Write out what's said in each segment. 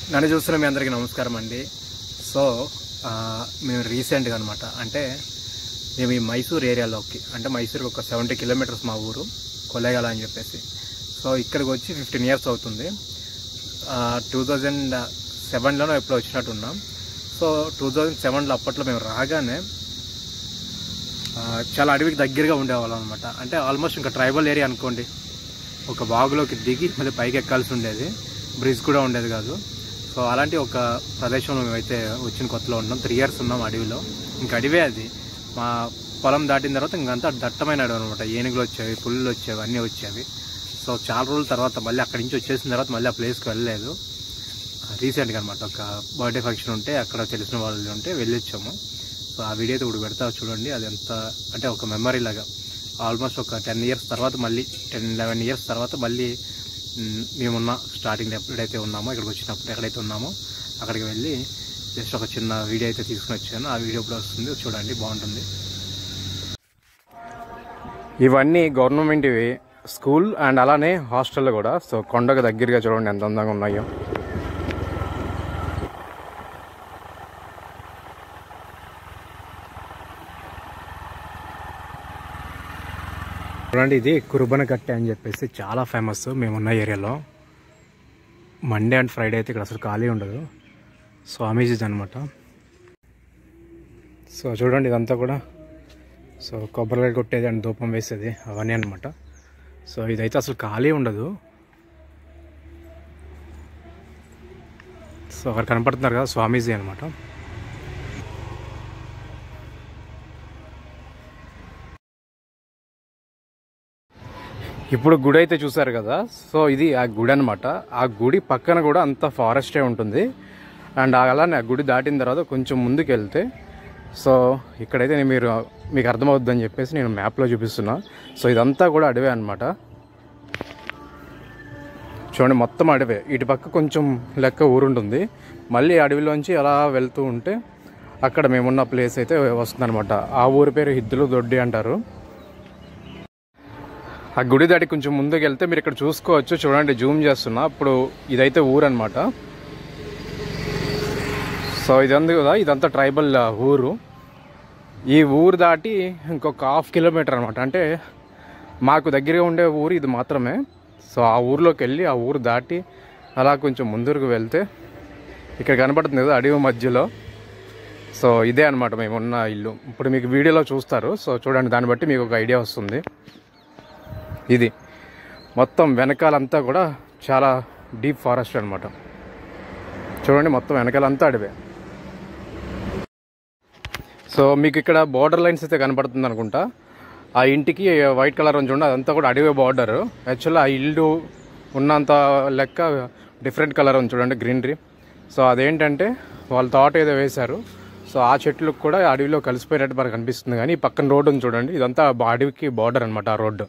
నన్ను చూస్తున్న మీ అందరికీ నమస్కారం అండి సో ఆ, మేము రీసెంట్గా అనమాట అంటే మేము ఈ మైసూర్ ఏరియాలోకి అంటే మైసూర్కి ఒక సెవెంటీ కిలోమీటర్స్ మా ఊరు కొలేగాల అని చెప్పేసి సో ఇక్కడికి వచ్చి ఫిఫ్టీన్ ఇయర్స్ అవుతుంది టూ థౌజండ్ సెవెన్లోనో ఎప్పుడో వచ్చినట్టున్నాం సో టూ థౌజండ్ సెవెన్లో అప్పట్లో మేము రాగానే ఆ, చాలా అడవికి దగ్గరగా ఉండేవాళ్ళం అనమాట అంటే ఆల్మోస్ట్ ఇంకా ట్రైబల్ ఏరియా అనుకోండి ఒక వాగులోకి దిగి మళ్ళీ పైకి ఎక్కాల్సి ఉండేది బ్రిడ్జ్ కూడా ఉండేది కాదు సో అలాంటి ఒక ప్రదేశంలో మేమైతే వచ్చిన కొత్తలో ఉన్నాం త్రీ ఇయర్స్ ఉన్నాం అడవిలో ఇంకా అడవే అది మా పొలం దాటిన తర్వాత ఇంకంతా దట్టమైన అడవి అనమాట ఏనుగులు వచ్చేవి పుల్లులు వచ్చేవి అన్నీ వచ్చేవి సో చాలా రోజుల తర్వాత మళ్ళీ అక్కడి నుంచి వచ్చేసిన తర్వాత మళ్ళీ ఆ ప్లేస్కి వెళ్ళలేదు రీసెంట్గా అనమాట ఒక బర్త్డే ఫంక్షన్ ఉంటే అక్కడ తెలిసిన వాళ్ళు ఉంటే వెళ్ళొచ్చాము సో ఆ వీడియో అయితే ఇప్పుడు పెడతా చూడండి అది ఎంత అంటే ఒక మెమరీ లాగా ఆల్మోస్ట్ ఒక టెన్ ఇయర్స్ తర్వాత మళ్ళీ టెన్ లెవెన్ ఇయర్స్ తర్వాత మళ్ళీ మ్, మేమున్న స్టార్టింగ్ ఎప్పుడైతే ఉన్నామో ఇక్కడికి వచ్చినప్పుడు ఎక్కడైతే ఉన్నామో అక్కడికి వెళ్ళి జస్ట్ ఒక చిన్న వీడియో అయితే తీసుకుని వచ్చాను ఆ వీడియో ఇప్పుడు వస్తుంది చూడండి బాగుంటుంది ఇవన్నీ గవర్నమెంట్ ఇవి స్కూల్ అండ్ అలానే హాస్టల్ కూడా సో కొండకు దగ్గరగా చూడండి ఎంత అందంగా ఉన్నాయో చూడండి ఇది కురుబన కట్టె అని చెప్పేసి చాలా ఫేమస్ మేమున్న ఏరియాలో మండే అండ్ ఫ్రైడే అయితే ఇక్కడ అసలు ఖాళీ ఉండదు స్వామీజీది అనమాట సో చూడండి ఇదంతా కూడా సో కొబ్బరికాయ కొట్టేది అండ్ ధూపం వేసేది అవన్నీ అనమాట సో ఇదైతే అసలు ఖాళీ ఉండదు సో అక్కడ కనపడుతున్నారు కదా స్వామీజీ అనమాట ఇప్పుడు గుడి అయితే చూసారు కదా సో ఇది ఆ గుడి అనమాట ఆ గుడి పక్కన కూడా అంత ఫారెస్టే ఉంటుంది అండ్ అలానే ఆ గుడి దాటిన తర్వాత కొంచెం ముందుకు వెళ్తే సో ఇక్కడైతే నేను మీరు మీకు అర్థమవుద్దని చెప్పేసి నేను మ్యాప్లో చూపిస్తున్నా సో ఇదంతా కూడా అడవే అనమాట చూడండి మొత్తం అడవే ఇటు పక్క కొంచెం లెక్క ఊరుంటుంది మళ్ళీ అడవిలోంచి అలా వెళ్తూ ఉంటే అక్కడ మేమున్న ప్లేస్ అయితే వస్తుందన్నమాట ఆ ఊరి పేరు హిద్దులు దొడ్డి అంటారు ఆ గుడి దాటి కొంచెం ముందుకు వెళ్తే మీరు ఇక్కడ చూసుకోవచ్చు చూడండి జూమ్ చేస్తున్నా ఇప్పుడు ఇదైతే ఊరు అనమాట సో ఇదంతా కదా ఇదంతా ట్రైబల్ ఊరు ఈ ఊరు దాటి ఇంకొక హాఫ్ కిలోమీటర్ అనమాట అంటే మాకు దగ్గరగా ఉండే ఊరు ఇది మాత్రమే సో ఆ ఊర్లోకి వెళ్ళి ఆ ఊరు దాటి అలా కొంచెం ముందుకు వెళ్తే ఇక్కడ కనపడుతుంది కదా అడవి మధ్యలో సో ఇదే అనమాట మేము ఉన్న ఇల్లు ఇప్పుడు మీకు వీడియోలో చూస్తారు సో చూడండి దాన్ని బట్టి మీకు ఒక ఐడియా వస్తుంది ఇది మొత్తం వెనకాలంతా కూడా చాలా డీప్ ఫారెస్ట్ అనమాట చూడండి మొత్తం వెనకాలంతా అడవే సో మీకు ఇక్కడ బార్డర్ లైన్స్ అయితే కనపడుతుంది అనుకుంటా ఆ ఇంటికి వైట్ కలర్ అని చూడండి అదంతా కూడా అడవే బార్డర్ యాక్చువల్లీ ఆ ఇల్లు ఉన్నంత లెక్క డిఫరెంట్ కలర్ ఉంది చూడండి గ్రీనరీ సో అదేంటంటే వాళ్ళ తోట ఏదో వేశారు సో ఆ చెట్లకు కూడా అడవిలో కలిసిపోయినట్టు మనకు అనిపిస్తుంది కానీ ఈ పక్కన రోడ్డు ఉంది చూడండి ఇదంతా బా- అడవికి బార్డర్ అనమాట ఆ రోడ్డు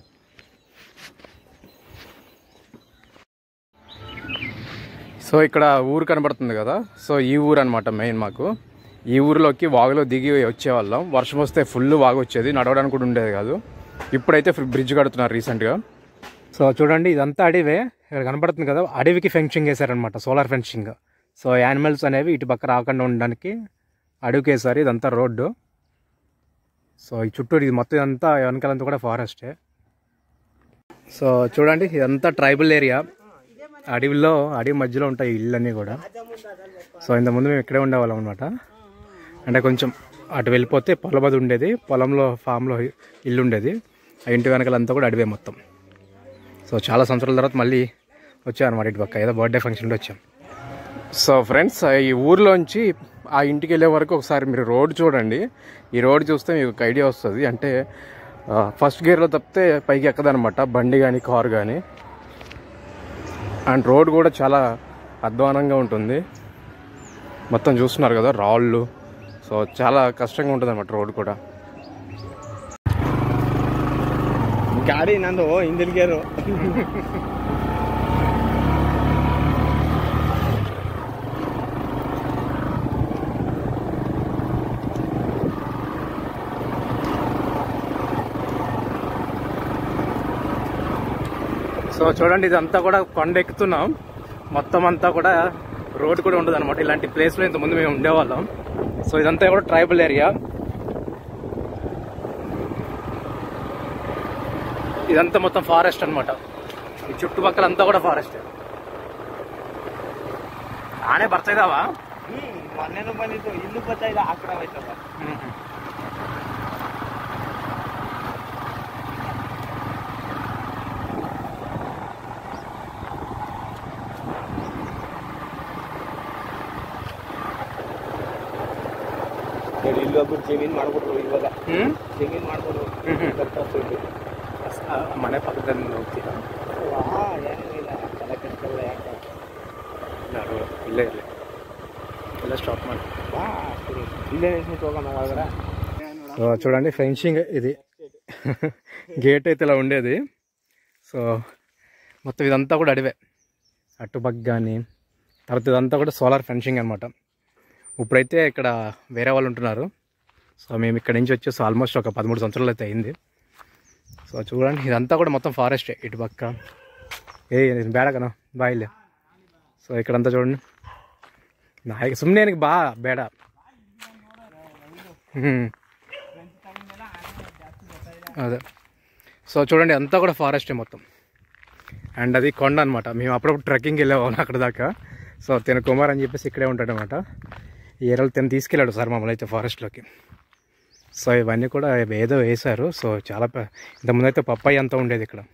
సో ఇక్కడ ఊరు కనబడుతుంది కదా సో ఈ ఊరు అనమాట మెయిన్ మాకు ఈ ఊరిలోకి వాగులో దిగి వచ్చేవాళ్ళం వర్షం వస్తే ఫుల్ వాగు వచ్చేది నడవడానికి కూడా ఉండేది కాదు ఇప్పుడైతే బ్రిడ్జ్ కడుతున్నారు రీసెంట్గా సో చూడండి ఇదంతా అడవే ఇక్కడ కనపడుతుంది కదా అడవికి ఫెన్సింగ్ వేశారనమాట సోలార్ ఫెన్సింగ్ సో యానిమల్స్ అనేవి ఇటు పక్క రాకుండా ఉండడానికి అడవికి వేశారు ఇదంతా రోడ్డు సో ఈ చుట్టూ ఇది మొత్తం ఇదంతా వెనకాలంతా కూడా ఫారెస్టే సో చూడండి ఇదంతా ట్రైబల్ ఏరియా అడవిలో అడవి మధ్యలో ఉంటాయి ఈ ఇళ్ళన్నీ కూడా సో ఇంతకుముందు మేము ఇక్కడే ఉండేవాళ్ళం అనమాట అంటే కొంచెం అటు వెళ్ళిపోతే పొలం అది ఉండేది పొలంలో ఫామ్లో ఇల్లు ఉండేది ఆ ఇంటి వెనకాలంతా కూడా అడవే మొత్తం సో చాలా సంవత్సరాల తర్వాత మళ్ళీ వచ్చాం అనమాట ఇటు పక్క ఏదో బర్త్డే ఫంక్షన్లో వచ్చాం సో ఫ్రెండ్స్ ఈ ఊర్లోంచి ఆ ఇంటికి వెళ్ళే వరకు ఒకసారి మీరు రోడ్ చూడండి ఈ రోడ్ చూస్తే మీకు ఒక ఐడియా వస్తుంది అంటే ఫస్ట్ గేర్లో తప్పితే పైకి ఎక్కదనమాట బండి కానీ కారు కానీ అండ్ రోడ్ కూడా చాలా అధ్వానంగా ఉంటుంది మొత్తం చూస్తున్నారు కదా రాళ్ళు సో చాలా కష్టంగా ఉంటుంది అనమాట రోడ్ కూడా ಗಾಡಿ ನಂದು ಹಿಂದಿನ ಗೇರು సో చూడండి ఇదంతా కూడా కొండ ఎక్కుతున్నాం మొత్తం అంతా కూడా రోడ్ కూడా ఉండదు అనమాట ఇలాంటి ప్లేస్లో ఇంతకుముందు మేము ఉండేవాళ్ళం సో ఇదంతా కూడా ట్రైబల్ ఏరియా ఇదంతా మొత్తం ఫారెస్ట్ అన్నమాట ఈ చుట్టుపక్కల అంతా కూడా ఫారెస్ట్ ఆనే ಬರ್ತಿದಾವಾ ಮೊನ್ನೆನೂ ಬಂದಿತ್ತು ಇಲ್ಲೂ ಬರ್ತಾ ಇದೆ ಆ ಕಡೆ ಹೋಯ್ತಲ್ಲ ನೋಡಿ ಇಲ್ಲೊಬ್ರು ಜಮೀನ್ ಮಾಡ್ಬಿಟ್ರು ಇವಾಗ ಹ್ಮ್ ಜಮೀನ್ ಮಾಡ್ಬಿಟ್ರು ಹ್ಮ್ ಹ್ಮ್. ಕಟ್ಟಾಕ್ಬಿಟ್ಟು. ಆ, ಮನೆ ಪಕ್ಕದಲ್ಲಿ ಹೋಗ್ತೀರಾ ವಾ, ಏನೂ ಇಲ್ಲ ತಲೆ ಕೆಡ್ಸ್ಕೊಬೇಡ ಯಾಕೆ ನಾನು ಇಲ್ಲೇ ಇಲ್ಲೇ ಎಲ್ಲ ಸ್ಟಾಪ್ ಮಾಡಿ ವಾ, ಸರಿ. ಇಲ್ಲೇ ನಿಂತ್ಬಿಟ್ಟು ಹೋಗೋಣ ಹಾಗಾದ್ರೆ సో చూడండి ఫెన్సింగ్ ఇది గేట్ అయితే ఇలా ఉండేది సో మొత్తం ఇదంతా కూడా అడివే అటుపక్క కానీ తర్వాత ఇదంతా కూడా సోలార్ ఫెన్సింగ్ అనమాట ఇప్పుడైతే ఇక్కడ వేరే వాళ్ళు ఉంటున్నారు సో మేము ఇక్కడ నుంచి వచ్చేసి ఆల్మోస్ట్ ఒక పదమూడు సంవత్సరాలు అయితే అయింది సో చూడండి ఇదంతా కూడా మొత్తం ఫారెస్టే ఇటు పక్క ఏ ಬೇಡಕನ ಬಾಯಿಲೆ ಸೊ ಇಕಡಂತ చూడండి ನಾಯಿಗೆ ಸುಮ್ಮನೆ ನನಗೆ ಬಾ ಬೇಡ ಹ್ಞೂ అదే సో చూడండి అంతా కూడా ఫారెస్టే మొత్తం అండ్ అది కొండ అనమాట మేము అప్పుడప్పుడు ట్రెక్కింగ్కి వెళ్ళేవాళ్ళం అక్కడ దాకా సో తిన కుమార్ అని చెప్పేసి ఇక్కడే ఉంటాడనమాట ఈ ఏరాలు తిన తీసుకెళ్ళాడు సార్ మమ్మల్ని అయితే ఫారెస్ట్లోకి సో ఇవన్నీ కూడా ఏదో వేశారు సో చాలా పె- ఇంతకుముందు అయితే పప్పాయి అంతా ఉండేది ఇక్కడ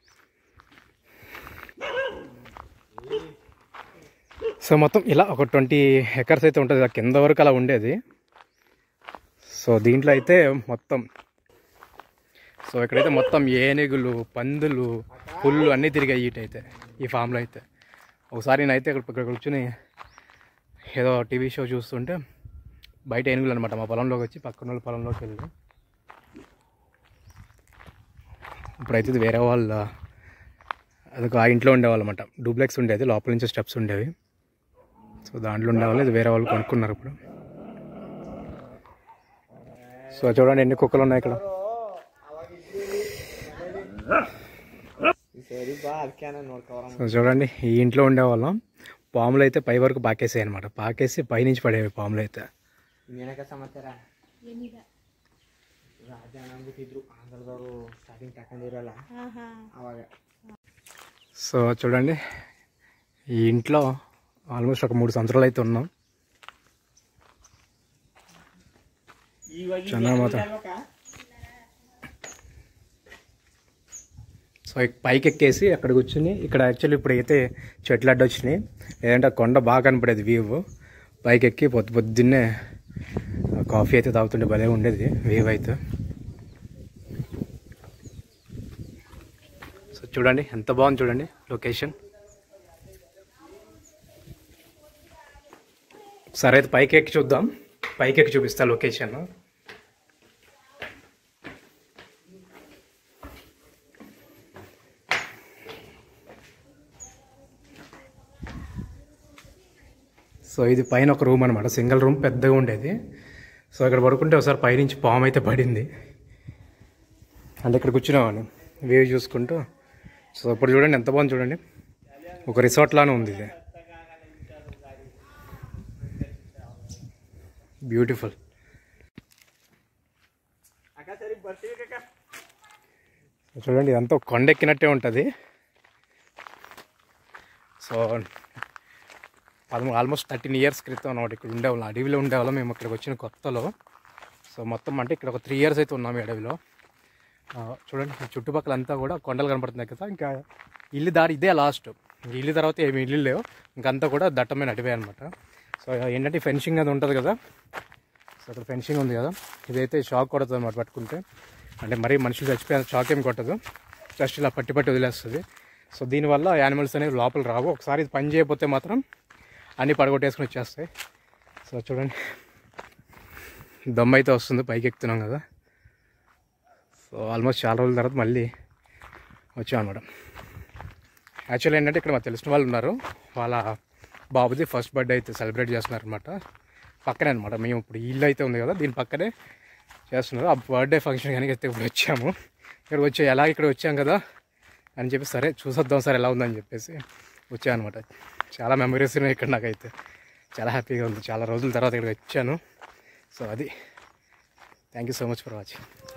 సో మొత్తం ఇలా ఒక ట్వంటీ ఎకర్స్ అయితే ఉంటుంది ఆ కింద వరకు అలా ఉండేది సో దీంట్లో అయితే మొత్తం సో ఇక్కడైతే మొత్తం ఏనుగులు పందులు పుల్లు అన్నీ తిరిగాయి ఇటైతే ఈ ఫామ్లో అయితే ఒకసారి నేనైతే ఇక్కడ ఇక్కడ కూర్చుని ఏదో టీవీ షో చూస్తుంటే బయట ఏనుగులు అనమాట మా పొలంలోకి వచ్చి పక్కన వాళ్ళ పొలంలోకి వెళ్ళి ఇప్పుడైతే ఇది వేరే వాళ్ళ అదొక ఆ ఇంట్లో ఉండేవాళ్ళు అనమాట డూప్లెక్స్ ఉండేది లోపల నుంచి స్టెప్స్ ఉండేవి సో దాంట్లో ఉండేవాళ్ళు ఇది వేరే వాళ్ళు కొనుక్కున్నారు ఇప్పుడు సో చూడండి ఎన్ని కుక్కలు ఉన్నాయి ఇక్కడ ಸರಿ ಬಾ ಅದಕ್ಕೆ ನೋಡ್ಕೋರ సో చూడండి ఈ ఇంట్లో ఉండేవాళ్ళం పాములు అయితే పై వరకు పాకేసాయి అనమాట పాకేసి పైనుంచి పడేవి పాములు అయితే ಏನಕ್ಕ ಸಮಾಚಾರ ರಾಜ ಅಂದ್ಬಿಟ್ಟಿದ್ರು ಆಂಧ್ರದವರು ಸ್ಟಾರ್ಟಿಂಗ್ ತಕೊಂಡಿರಲ್ಲ ಅವಾಗ సో చూడండి ఈ ఇంట్లో ఆల్మోస్ట్ ఒక మూడు సంవత్సరాలు అయితే ఉన్నాం ಇವಾಗ ಚೆನ್ನಾಗ್ ಮಾತಾ సో ఇక పైకి ఎక్కేసి అక్కడ కూర్చుని ఇక్కడ యాక్చువల్లీ ఇప్పుడు అయితే చెట్లు అడ్డు వచ్చినాయి లేదంటే ఆ కొండ బాగా కనపడేది వ్యూ పైకి ఎక్కి పొద్దు పొద్దున్నే కాఫీ అయితే తాగుతుంటే భలే ఉండేది వ్యూ అయితే సో చూడండి ఎంత బాగుంది చూడండి లొకేషన్ సరే అయితే పైకి ఎక్కి చూద్దాం పైకి ఎక్కి చూపిస్తా లొకేషన్ సో ఇది పైన ఒక రూమ్ అనమాట సింగిల్ రూమ్ పెద్దగా ఉండేది సో ఇక్కడ పడుకుంటే ఒకసారి పైనుంచి పాము అయితే పడింది అంటే ఇక్కడ కూర్చునేవాడిని వ్యూ చూసుకుంటూ సో ఇప్పుడు చూడండి ఎంత బాగుంది చూడండి ఒక రిసార్ట్ లానే ఉంది ఇది బ్యూటిఫుల్ ಅಕ್ಕ ಸರಿ ಬರ್ತೀವಿ ಕಕ್ಕ చూడండి ఇదంతా ఒక కొండ ఎక్కినట్టే ఉంటుంది సో పదమూడు ఆల్మోస్ట్ థర్టీన్ ఇయర్స్ క్రితం అనమాట ఇక్కడ ఉండేవాళ్ళం అడవిలో ఉండేవాళ్ళం మేము ఇక్కడికి వచ్చిన కొత్తలో సో మొత్తం అంటే ఇక్కడ ఒక త్రీ ఇయర్స్ అయితే ఉన్నాం ఈ అడవిలో ఆ, చూడండి ఈ చుట్టుపక్కల అంతా కూడా కొండలు కనపడుతున్నాయి కదా ఇంకా ఇల్లు దారి ఇదే లాస్ట్ ఇల్లు తర్వాత ఏమి ఇల్లు లేవు ఇంకంతా కూడా దట్టమైన అడవే అనమాట సో ఏంటంటే ఫెన్సింగ్ అది ఉంటుంది కదా సో అక్కడ ఫెన్సింగ్ ఉంది కదా ఇదైతే షాక్ కొడుతుంది అనమాట పట్టుకుంటే అంటే మరీ మనుషులు చచ్చిపోయిన షాక్ ఏం కొట్టదు జస్ట్ ఇలా పట్టి పట్టి వదిలేస్తుంది సో దీనివల్ల యానిమల్స్ అనేవి లోపల రావు ఒకసారి ఇది పని చేయకపోతే మాత్రం అన్నీ పడగొట్టేసుకుని వచ్చేస్తాయి సో చూడండి దమ్ అయితే వస్తుంది పైకి ఎక్కుతున్నాం కదా సో ఆల్మోస్ట్ చాలా రోజుల తర్వాత మళ్ళీ వచ్చాం అనమాట యాక్చువల్ ఏంటంటే ఇక్కడ మాకు తెలిసిన వాళ్ళు ఉన్నారు వాళ్ళ బాబుది ఫస్ట్ బర్త్డే అయితే సెలబ్రేట్ చేస్తున్నారు అనమాట పక్కనే అనమాట మేము ఇప్పుడు ఈ ఇల్లు అయితే ఉంది కదా దీని పక్కనే చేస్తున్నారు ఆ బర్త్డే ఫంక్షన్ కానీ అయితే ఇప్పుడు వచ్చాము ఇక్కడ వచ్చి ఎలా ఇక్కడ వచ్చాం కదా అని చెప్పి సరే చూసొద్దాం సార్ ఎలా ఉందని చెప్పేసి వచ్చాను అనమాట చాలా మెమరీస్ ఉన్నాయి ఇక్కడ నాకైతే చాలా హ్యాపీగా ఉంది చాలా రోజుల తర్వాత ఇక్కడికి వచ్చాను సో అది thank you so much for watching